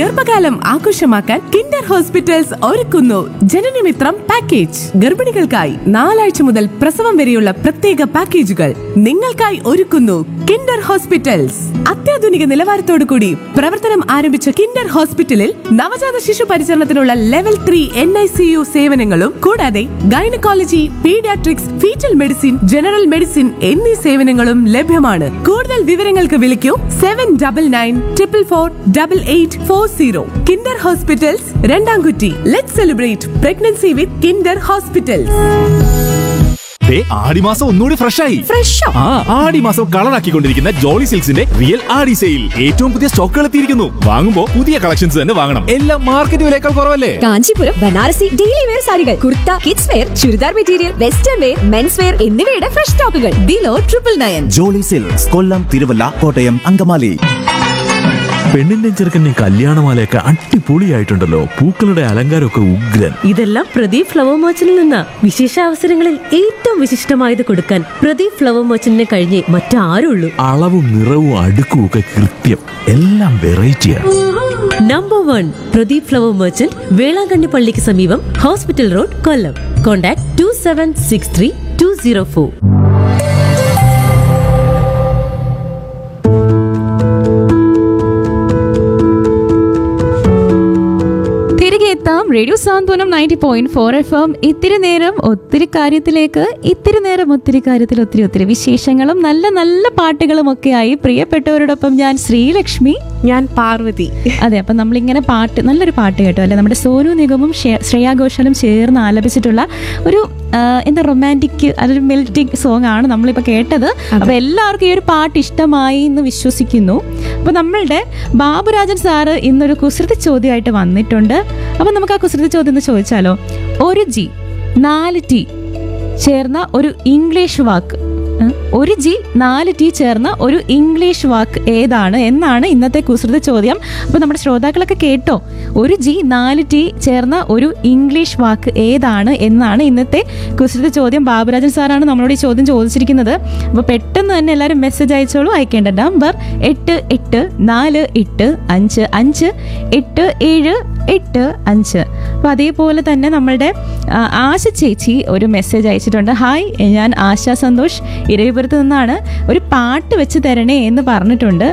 ഗർഭകാലം ആഘോഷമാക്കാൻ Kinder hospitals ഒരുക്കുന്നു ജനനമിത്രം പാക്കേജ് ഗർഭിണികൾക്കായി നാലാഴ്ച മുതൽ പ്രസവം വരെയുള്ള പ്രത്യേക പാക്കേജുകൾ നിങ്ങൾക്കായി ഒരുക്കുന്നു കിൻഡർ ഹോസ്പിറ്റൽസ് അത്യാധുനിക നിലവാരത്തോടു കൂടി പ്രവർത്തനം ആരംഭിച്ച കിൻഡർ ഹോസ്പിറ്റലിൽ നവജാത ശിശു പരിചരണത്തിനുള്ള level three N I C U സേവനങ്ങളും കൂടാതെ gynaecology paediatrics foetal medicine general medicine എന്നീ സേവനങ്ങളും ലഭ്യമാണ് കൂടുതൽ വിവരങ്ങൾക്ക് വിളിക്കൂ seven double nine triple four double eight four zero Kinder hospitals രണ്ടാംകുറ്റി let celebrate pregnancy with Kinder hospitals ദേ, ആടിമാസം ഒന്നുകൂടി ഫ്രഷ് ആയി ഫ്രഷോ ആ ആടിമാസം കളറാക്കിക്കൊണ്ടിരിക്കുന്ന ജോളി സിൽക്സിന്റെ റിയൽ ആടി സെയിൽ ഏറ്റവും പുതിയ സ്റ്റോക്കുകൾ എത്തിയിരിക്കുന്നു വാങ്ങുമ്പോ പുതിയ കളക്ഷൻസ് തന്നെ വാങ്ങണം എല്ലാം മാർക്കറ്റ് വിലയേക്കാൾ കുറവല്ലേ കാഞ്ചീപുരം ബനാറസി ഡെയിലി വെയർ സാരികൾ kurta kids wear churidar material western wear mens wear എന്നിവയുടെ ഫ്രഷ് സ്റ്റോക്കുകൾ below triple nine Jolly silks Kollam Thiruvalla Kottayam Angamaly പെണ്ണിന്റെയും ചെറുക്കന്റെയും കല്യാണമാലയൊക്കെ അടിപൊളിയായിട്ടുണ്ടല്ലോ പൂക്കളുടെ അലങ്കാരമൊക്കെ ഉഗ്രൻ ഇതെല്ലാം പ്രദീപ് ഫ്ലവർ മർച്ചന്റിൽ നിന്ന് വിശേഷ അവസരങ്ങളിൽ ഏറ്റവും വിശിഷ്ടമായത് കൊടുക്കാൻ പ്രദീപ് ഫ്ലവർ മർച്ചന്റിനെ കഴിഞ്ഞേ മറ്റാരുള്ളൂ അളവും നിറവും അടുക്കും ഒക്കെ കൃത്യം എല്ലാം വെറൈറ്റിയാണ് number one Pradeep flower merchant Velankanni പള്ളിക്ക് സമീപം hospital road Kollam contact two seven six three two zero four തിരികെ എത്താം radio Santhwanam ninety point four F M ഇത്തിരി നേരം ഒത്തിരി കാര്യത്തിലേക്ക് ഇത്തിരി നേരം ഒത്തിരി കാര്യത്തിൽ ഒത്തിരി ഒത്തിരി വിശേഷങ്ങളും നല്ല നല്ല പാട്ടുകളും ഒക്കെയായി പ്രിയപ്പെട്ടവരോടൊപ്പം ഞാൻ ശ്രീലക്ഷ്മി ഞാൻ പാർവതി അതെ അപ്പം നമ്മളിങ്ങനെ പാട്ട് നല്ലൊരു പാട്ട് കേട്ടോ അല്ലെ നമ്മുടെ സോനു നിഗമും ശ്രേ- ശ്രേയാ ഘോഷാലും ചേർന്ന് ആലപിച്ചിട്ടുള്ള ഒരു ആ, എന്താ റൊമാൻറ്റിക് അതൊരു മെൽറ്റിക് സോങ് ആണ് നമ്മളിപ്പോൾ കേട്ടത് അപ്പോൾ എല്ലാവർക്കും ഈ ഒരു പാട്ട് ഇഷ്ടമായി എന്ന് വിശ്വസിക്കുന്നു അപ്പോൾ നമ്മളുടെ ബാബുരാജൻ സാറ് ഇന്നൊരു കുസൃതി ചോദ്യമായിട്ട് വന്നിട്ടുണ്ട് അപ്പോൾ നമുക്ക് ആ കുസൃതി ചോദ്യം ഒന്ന് ചോദിച്ചാലോ ഒരു ജി നാല് ടി ചേർന്ന ഒരു ഇംഗ്ലീഷ് വാക്ക് ഏ? ഒരു ജി നാല് ടി ചേർന്ന ഒരു ഇംഗ്ലീഷ് വാക്ക് ഏതാണ് എന്നാണ് ഇന്നത്തെ കുസൃതി ചോദ്യം അപ്പോൾ നമ്മുടെ ശ്രോതാക്കളൊക്കെ കേട്ടോ ഒരു ജി നാല് ടി ചേർന്ന ഒരു ഇംഗ്ലീഷ് വാക്ക് ഏതാണ് എന്നാണ് ഇന്നത്തെ കുസൃതി ചോദ്യം ബാബുരാജൻ സാറാണ് നമ്മളോട് ഈ ചോദ്യം ചോദിച്ചിരിക്കുന്നത് അപ്പോൾ പെട്ടെന്ന് തന്നെ എല്ലാവരും മെസ്സേജ് അയച്ചോളൂ അയക്കേണ്ട നമ്പർ എട്ട് എട്ട് നാല് എട്ട് അഞ്ച് അഞ്ച് എട്ട് ഏഴ് എട്ട് അഞ്ച് അപ്പോൾ അതേപോലെ തന്നെ നമ്മളുടെ ആ, ആശ ചേച്ചി ഒരു മെസ്സേജ് അയച്ചിട്ടുണ്ട് ഹായ് ഞാൻ ആശ സന്തോഷ് ഇരവിപുരത്ത് നിന്നാണ് ഒരു പാട്ട് വെച്ച് തരണേ എന്ന് പറഞ്ഞിട്ടുണ്ട്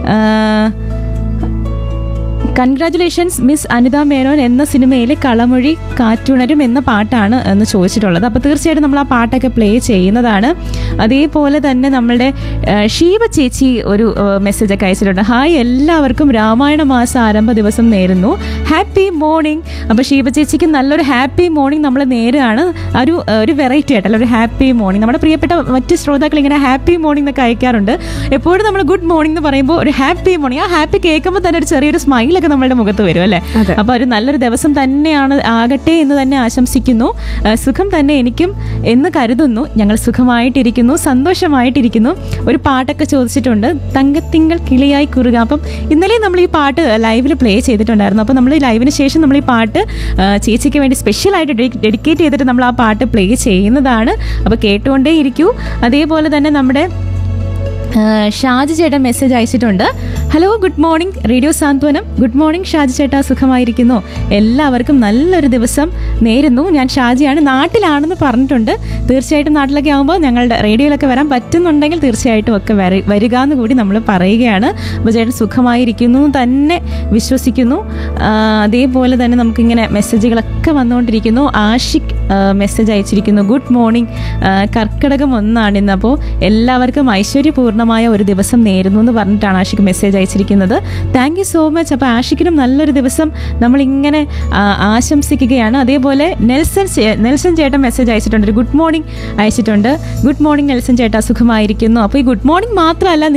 കൺഗ്രാറ്റുലേഷൻസ് മിസ് അനിത മേനോൻ എന്ന സിനിമയിലെ കളമൊഴി കാറ്റുണരും എന്ന പാട്ടാണ് എന്ന് ചോദിച്ചിട്ടുള്ളത് അപ്പോൾ തീർച്ചയായിട്ടും നമ്മൾ ആ പാട്ടൊക്കെ പ്ലേ ചെയ്യുന്നതാണ് അതേപോലെ തന്നെ നമ്മളുടെ ആ, ഷീബ ചേച്ചി ഒരു മെസ്സേജ് ഒക്കെ അയച്ചിട്ടുണ്ട് ഹായ് എല്ലാവർക്കും രാമായണ മാസ ആരംഭ ദിവസം നേരുന്നു ഹാപ്പി മോർണിംഗ് അപ്പോൾ ഷീബ ചേച്ചിക്ക് നല്ലൊരു ഹാപ്പി മോർണിംഗ് നമ്മൾ നേരാണ് ഒരു ഒരു വെറൈറ്റി ആയിട്ടല്ല ഒരു ഹാപ്പി മോർണിംഗ് നമ്മുടെ പ്രിയപ്പെട്ട മറ്റ് ശ്രോതാക്കൾ ഇങ്ങനെ ഹാപ്പി മോർണിംഗ് എന്നൊക്കെ അയക്കാറുണ്ട് എപ്പോഴും നമ്മൾ ഗുഡ് മോർണിംഗ് എന്ന് പറയുമ്പോൾ ഒരു ഹാപ്പി മോർണിംഗ് ആ ഹാപ്പി കേൾക്കുമ്പോൾ തന്നെ ഒരു ചെറിയൊരു സ്മൈലൊക്കെ നമ്മുടെ മുഖത്ത് വരും അല്ലേ അപ്പോൾ ഒരു നല്ലൊരു ദിവസം തന്നെയാണ് ആകട്ടെ എന്ന് തന്നെ ആശംസിക്കുന്നു ആ, സുഖം തന്നെ എനിക്കും എന്ന് കരുതുന്നു ഞങ്ങൾ സുഖമായിട്ടിരിക്കുന്നു സന്തോഷമായിട്ടിരിക്കുന്നു ഒരു പാട്ടൊക്കെ ചോദിച്ചിട്ടുണ്ട് തങ്കത്തിങ്കൾ കിളിയായി കുറുക അപ്പം ഇന്നലെ നമ്മൾ ഈ പാട്ട് ലൈവിൽ പ്ലേ ചെയ്തിട്ടുണ്ടായിരുന്നു അപ്പോൾ നമ്മൾ ഈ ലൈവിന് ശേഷം നമ്മൾ ഈ പാട്ട് ആ, ചേച്ചിക്ക് വേണ്ടി സ്പെഷ്യലായിട്ട് ഡെഡിക്കേറ്റ് ചെയ്തിട്ട് നമ്മൾ ആ പാട്ട് പ്ലേ ചെയ്യുന്നതാണ് അപ്പോൾ കേട്ടുകൊണ്ടേ ഇരിക്കൂ അതേപോലെ തന്നെ നമ്മുടെ ആ, ഷാജി ചേട്ടൻ മെസ്സേജ് അയച്ചിട്ടുണ്ട് hello good morning radio Santhwanam good morning Shaji ചേട്ടാ സുഖമായിരിക്കുന്നു എല്ലാവർക്കും നല്ലൊരു ദിവസം നേരുന്നു ഞാൻ ഷാജിയാണ് നാട്ടിലാണെന്ന് പറഞ്ഞിട്ടുണ്ട് തീർച്ചയായിട്ടും നാട്ടിലൊക്കെ ആകുമ്പോൾ ഞങ്ങളുടെ റേഡിയോയിലൊക്കെ വരാൻ പറ്റുന്നുണ്ടെങ്കിൽ തീർച്ചയായിട്ടും ഒക്കെ വര- വരിക എന്ന് കൂടി നമ്മൾ പറയുകയാണ് അപ്പോൾ ചേട്ടൻ സുഖമായിരിക്കുന്നു എന്ന് തന്നെ വിശ്വസിക്കുന്നു ആ, അതേപോലെ തന്നെ നമുക്കിങ്ങനെ മെസ്സേജുകളൊക്കെ വന്നുകൊണ്ടിരിക്കുന്നു ആഷിഖ് മെസ്സേജ് അയച്ചിരിക്കുന്നു ഗുഡ് മോർണിംഗ് കർക്കിടകം ഒന്നാണ് ഇന്ന് അപ്പോൾ എല്ലാവർക്കും ഐശ്വര്യപൂർണ്ണമായ ഒരു ദിവസം നേരുന്നു എന്ന് പറഞ്ഞിട്ടാണ് ആഷിക്ക് മെസ്സേജ് അയച്ചിരിക്കുന്നത് താങ്ക് യു സോ മച്ച് അപ്പോൾ ആഷിക്കിനും നല്ലൊരു ദിവസം നമ്മളിങ്ങനെ ആ, ആശംസിക്കുകയാണ് അതേപോലെ നെൽസൺ ചേ- നെൽസൺ ചേട്ടൻ മെസ്സേജ് അയച്ചിട്ടുണ്ട് ഒരു ഗുഡ് മോർണിംഗ് അയച്ചിട്ടുണ്ട് ഗുഡ് മോർണിംഗ് നെൽസൺ ചേട്ടാ സുഖമായിരിക്കുന്നു അപ്പോൾ ഈ ഗുഡ് മോർണിംഗ് മാത്രമല്ല